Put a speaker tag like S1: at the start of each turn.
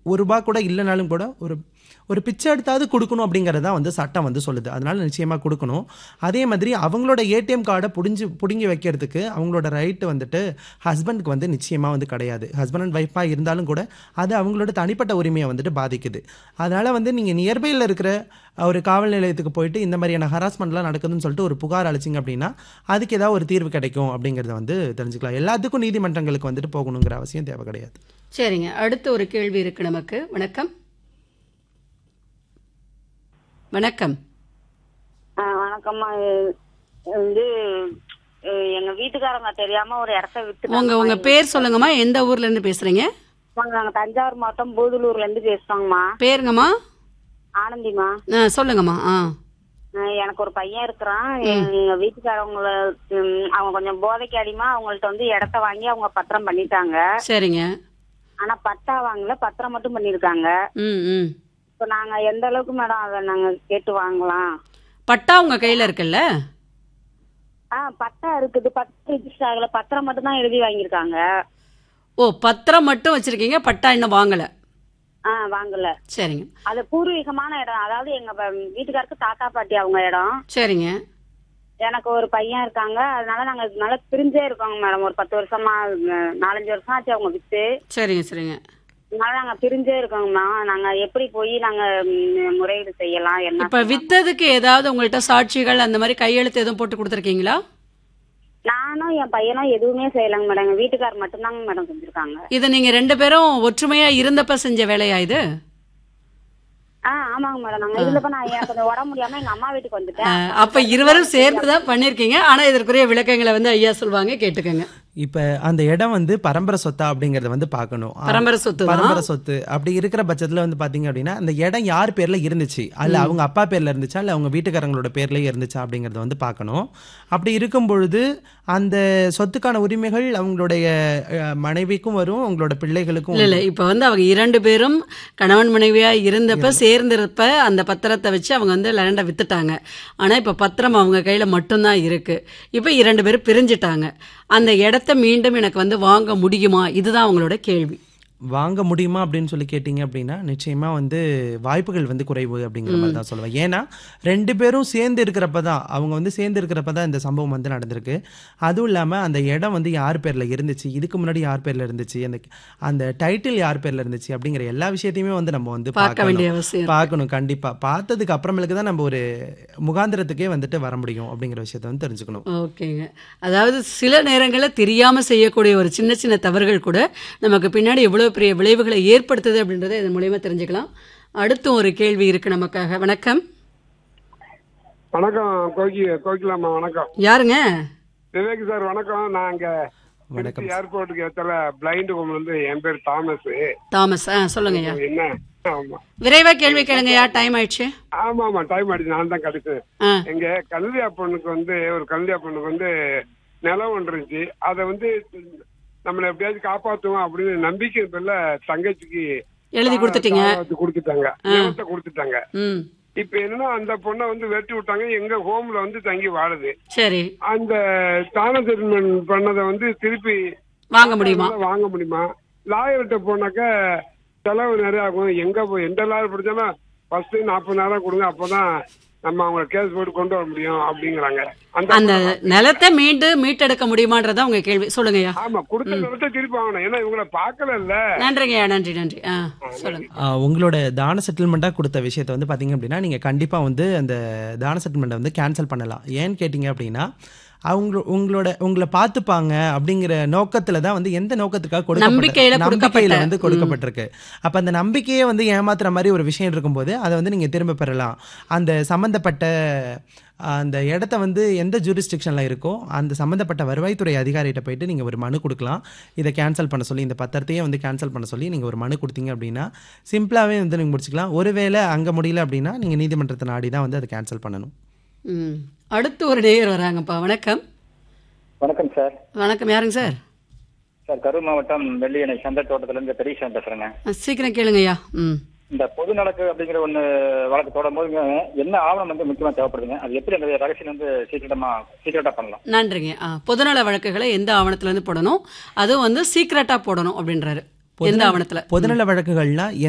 S1: ஒரு ரூபா கூட இல்லைனாலும் கூட ஒரு ஒரு பிச்சை எடுத்தாவது கொடுக்கணும் அப்படிங்கிறது தான் வந்து சட்டம் வந்து சொல்லுது அதனால நிச்சயமாக கொடுக்கணும் அதே மாதிரி அவங்களோட ஏடிஎம் கார்டை புடிஞ்சு பிடுங்கி வைக்கிறதுக்கு அவங்களோட ரைட்டு வந்துட்டு ஹஸ்பண்டுக்கு வந்து நிச்சயமாக வந்து கிடையாது ஹஸ்பண்ட் அண்ட் ஒய்ஃபாக இருந்தாலும் கூட அது அவங்களோட தனிப்பட்ட உரிமையை வந்துட்டு பாதிக்குது அதனால் வந்து நீங்கள் நியர்பையில் இருக்கிற ஒரு காவல் நிலையத்துக்கு போயிட்டு இந்த மாதிரியான ஹராஸ்மெண்ட்லாம் நடக்குதுன்னு சொல்லிட்டு ஒரு புகார் அளிச்சிங்க அப்படின்னா அதுக்கு ஏதாவது ஒரு தீர்வு கிடைக்கும் அப்படிங்கிறத வந்து தெரிஞ்சுக்கலாம் எல்லாத்துக்கும் நீதிமன்றங்களுக்கு வந்துட்டு போகணுங்கிற அவசியம் தேவை கிடையாது
S2: சரிங்க அடுத்த ஒரு கேள்வி இருக்கு நமக்கு வணக்கம் வணக்கம்
S3: ஆ, வணக்கம்மா இது வந்து அஹ், எங்க வீட்டுக்காரங்க தெரியாம ஒரு இடத்த விட்டு
S2: உங்க உங்க பேர் சொல்லுங்கம்மா எந்த ஊர்ல இருந்து பேசுறீங்க
S3: நாங்க தஞ்சாவூர் மாவட்டம் பூதலூர்ல இருந்து பேசுறோங்கம்மா
S2: பேருங்கம்மா
S3: ஆனந்திமா
S2: ஆ, சொல்லுங்கம்மா ஆ
S3: அஹ், எனக்கு ஒரு பையன் இருக்கிறான் எங்க வீட்டுக்காரவங்கள ம், அவங்க கொஞ்சம் போதைக்கு அடிமா அவங்கள்ட்ட வந்து இடத்த வாங்கி அவங்க பத்திரம் பண்ணிட்டாங்க
S2: சரிங்க
S3: ஆனா பட்டா வாங்கல பத்திரம் மட்டும் பண்ணிருக்காங்க
S2: ம் ம்
S3: இப்ப நாங்க எந்த அளவுக்கு மேடம் அதை நாங்க கேட்டு வாங்கலாம்
S2: பட்டா உங்க கையில இருக்குல்ல
S3: ஆ பட்டா இருக்குது பட்டா ரிஜிஸ்டர் ஆகல பத்திரம் மட்டும் தான் எழுதி வாங்கியிருக்காங்க
S2: ஓ பத்திரம் மட்டும் வச்சிருக்கீங்க பட்டா இன்னும் வாங்கல
S3: ஆ வாங்கல
S2: சரிங்க
S3: அது பூர்வீகமான இடம் அதாவது எங்க ப- வீட்டுக்காருக்கு தாத்தா பாட்டி அவங்க இடம்
S2: சரிங்க
S3: எனக்கு ஒரு பையன் இருக்காங்க அதனால நாங்க நல்லா பிரிஞ்சே இருக்கோங்க மேடம் ஒரு பத்து வருஷமா அஹ், நாலஞ்சு வருஷம் ஆச்சு அவங்க வித்து
S2: சரிங்க சரிங்க
S3: அதனால நாங்க பிரிஞ்சே இருக்கோங்கம்மா நாங்க எப்படி போய் நாங்க ம், முறையீடு செய்யலாம் என்ன
S2: இப்ப வித்ததுக்கு ஏதாவது உங்கள்ட்ட சாட்சிகள் அந்த மாதிரி கையெழுத்து எதுவும் போட்டு கொடுத்துருக்கீங்களா
S3: நானும் என் பையனும் எதுவுமே செய்யலைங்க மேடம் எங்க வீட்டுக்கார் மட்டும்தாங்க மேடம் செஞ்சிருக்காங்க
S2: இது நீங்க ரெண்டு பேரும் ஒற்றுமையா இருந்தப்ப செஞ்ச வேலையா இது
S3: ஆ ஆமாங்க மேடம் நாங்க இருந்தப்ப நான் எனக்கு கொஞ்சம் உடம்பு முடியாம எங்க அம்மா வீட்டுக்கு வந்துட்டேன்
S2: அப்ப இருவரும் சேர்ந்து தான் பண்ணிருக்கீங்க ஆனா இதற்குரிய விளக்கங்களை வந்து ஐயா சொல்லுவாங்க கேட்டுக்கோங்க
S1: இப்போ அந்த இடம் வந்து பரம்பரை சொத்தா அப்படிங்கறத வந்து பார்க்கணும்
S2: பரம்பரை சொத்து தான்.
S1: பரம்பரை சொத்து அப்படி இருக்கிற பட்சத்துல வந்து பாத்தீங்க அப்படின்னா அந்த இடம் யார் பேர்ல இருந்துச்சு அல்ல அவங்க அப்பா பேர்ல இருந்துச்சா இல்ல அவங்க வீட்டுக்காரங்களோட பேர்ல இருந்துச்சா அப்படிங்கறத வந்து பார்க்கணும் அப்படி இருக்கும் பொழுது அந்த சொத்துக்கான உரிமைகள் அவங்களுடைய அஹ், மனைவிக்கும் வரும் அவங்களோட பிள்ளைகளுக்கும்
S2: இல்ல இல்ல இப்ப வந்து அவங்க இரண்டு பேரும் கணவன் மனைவியா இருந்தப்ப சேர்ந்திருப்ப அந்த பத்திரத்தை வச்சு அவங்க வந்து லேண்டை வித்துட்டாங்க ஆனா இப்ப பத்திரம் அவங்க கையில மட்டும்தான் இருக்கு இப்ப இரண்டு பேரும் பிரிஞ்சிட்டாங்க அந்த இடத்த மீண்டும் எனக்கு வந்து வாங்க முடியுமா இதுதான் அவங்களோட கேள்வி
S1: வாங்க முடியுமா அப்படின்னு சொல்லி கேட்டிங்க அப்படின்னா நிச்சயமா வந்து வாய்ப்புகள் வந்து குறைவு அப்படிங்கிற மாதிரி தான் சொல்லுவேன் ஏன்னா ரெண்டு பேரும் சேர்ந்து இருக்கிறப்ப தான் அவங்க வந்து சேர்ந்து இருக்கிறப்ப தான் இந்த சம்பவம் வந்து நடந்திருக்கு அதுவும் இல்லாமல் அந்த இடம் வந்து யார் பேரில் இருந்துச்சு இதுக்கு முன்னாடி யார் பேரில் இருந்துச்சு அந்த அந்த டைட்டில் யார் பேரில் இருந்துச்சு அப்படிங்கிற எல்லா விஷயத்தையுமே வந்து நம்ம வந்து
S2: பார்க்க
S1: பார்க்கணும்.
S2: வேண்டிய அவசியம்
S1: பார்க்கணும் கண்டிப்பாக பார்த்ததுக்கு அப்புறமேலுக்கு தான் நம்ம ஒரு முகாந்திரத்துக்கே வந்துட்டு வர முடியும் அப்படிங்கிற விஷயத்தை வந்து தெரிஞ்சுக்கணும்
S2: ஓகேங்க அதாவது சில நேரங்களில் தெரியாம செய்யக்கூடிய ஒரு சின்ன சின்ன தவறுகள் கூட நமக்கு பின்னாடி எவ்வளவு பெரிய விளைவுகளை ஏற்படுத்துது அப்படின்றத இதன் மூலியமா தெரிஞ்சுக்கலாம் அடுத்து ஒரு கேள்வி இருக்கு நமக்காக வணக்கம்
S4: வணக்கம் கோகி கோகிலாமா வணக்கம்
S2: யாருங்க
S4: விவேக் சார் வணக்கம் நான் இங்க
S1: வணக்கம்
S4: ஏர்போர்ட்டுக்கு ஏத்தால பிளைண்ட் ஹோம் வந்து என் பேர் தாமஸ்
S2: தாமஸ் ஆ சொல்லுங்க ஐயா
S4: என்ன ஆமா
S2: விரைவா கேள்வி கேளுங்கய்யா டைம் ஆயிடுச்சு
S4: ஆமா ஆமா டைம் ஆயிடுச்சு நான் தான் கிடைச்சேன்
S2: ஆ
S4: எங்க கல்வியா பொண்ணுக்கு வந்து ஒரு கல்வியா பொண்ணுக்கு வந்து நிலம் ஒன்று இருந்துச்சு அதை வந்து நம்மளை எப்படியாச்சும் காப்பாத்துவோம் அப்படின்னு நம்பிக்கை பேர்ல தங்கச்சிக்கு
S2: எழுதி கொடுத்துட்டீங்க
S4: காவத்து கொடுத்துட்டாங்க நிலத்தை கொடுத்துட்டாங்க
S2: ம்
S4: இப்ப என்னன்னா அந்த பொண்ணை வந்து வெட்டி விட்டாங்க எங்க ஹோம்ல வந்து தங்கி வாழுது
S2: சரி
S4: அந்த தான செட்டில்மெண்ட் பண்ணதை வந்து திருப்பி
S2: வாங்க முடியுமா
S4: வாங்க முடியுமா லாயர்கிட்ட போனாக்க செலவு நிறைய ஆகும் எங்க போய் எந்த லாயர் படிச்சாலும் ஃபர்ஸ்ட் நாற்பதாயிரம் கொடுங்க அப்பதான் நம்ம அவங்க கேஸ் போட்டு கொண்டு வர முடியும் அப்படிங்கிறாங்க
S2: அந்த
S4: அந்த
S2: நிலத்தை மீண்டும் மீட்டெடுக்க முடியுமான்றதா உங்க கேள்வி சொல்லுங்கய்யா
S4: ஆமா கொடுத்த நிலத்தை திருப்பி வாங்கணும் ஏன்னா இவங்கள பார்க்கல இல்ல
S2: நன்றிங்கய்யா நன்றி நன்றி ஆ சொல்லுங்க
S1: ஆ, உங்களோட தான செட்டில்மெண்ட்டாக கொடுத்த விஷயத்தை வந்து பார்த்தீங்க அப்படின்னா நீங்கள் கண்டிப்பாக வந்து அந்த தான செட்டில்மெண்ட்டை வந்து கேன்சல் பண்ணலாம் ஏன்னு கேட்டிங்க அப்படின்னா அவங்க உங்களோட உங்களை பார்த்துப்பாங்க அப்படிங்கிற நோக்கத்துல தான் வந்து எந்த நோக்கத்துக்காக கொடுக்கப்பட்ட-
S2: நம்பிக்கையில
S1: நம்பிக்கையில
S2: கொடுக்கப்பட்ட-
S1: வந்து கொடுக்கப்பட்டிருக்கு அப்ப அந்த நம்பிக்கையே வந்து ஏமாத்துற மாதிரி ஒரு விஷயம் இருக்கும்போது அதை வந்து நீங்க திரும்ப பெறலாம் அந்த சம்பந்தப்பட்ட அந்த இடத்த வந்து எந்த ஜூரிஸ்டிக்ஷனில் இருக்கோ அந்த சம்மந்தப்பட்ட வருவாய்த்துறை அதிகாரிகிட்ட போயிட்டு நீங்கள் ஒரு மனு கொடுக்கலாம் இதை கேன்சல் பண்ண சொல்லி இந்த பத்திரத்தையே வந்து கேன்சல் பண்ண சொல்லி நீங்கள் ஒரு மனு கொடுத்தீங்க அப்படின்னா சிம்பிளாகவே வந்து நீங்கள் முடிச்சுக்கலாம் ஒருவேளை அங்கே முடியல அப்படின்னா நீங்கள் நீதிமன்றத்தை நாடி தான் வந்து அதை கேன்சல் பண்ணணும்
S2: ம் அடுத்து ஒரு நேயர் வராங்கப்பா வணக்கம்
S5: வணக்கம் சார்
S2: வணக்கம் யாருங்க சார்
S5: சார் கரூர் மாவட்டம் வெள்ளியணை சந்தை தோட்டத்துல இருந்து பெரியசாமி பேசுறேங்க
S2: ஆ, சீக்கிரம் கேளுங்கய்யா ம்
S5: இந்த பொது நலக்கு அப்படிங்கிற ஒண்ணு வழக்கு தொடரும் போதுங்க என்ன ஆவணம் வந்து முக்கியமா தேவைப்படுதுங்க அது எப்படி அந்த ரகசியம் வந்து சீக்கிரமா சீக்கிரட்டா பண்ணலாம்
S2: நன்றிங்க ஆ பொதுநல வழக்குகளை எந்த ஆவணத்துல இருந்து போடணும் அதுவும் வந்து சீக்கிரட்டா போடணும் அப்படின்றாரு எந்த ஆவணத்துல
S1: பொதுநல வழக்குகள்லாம்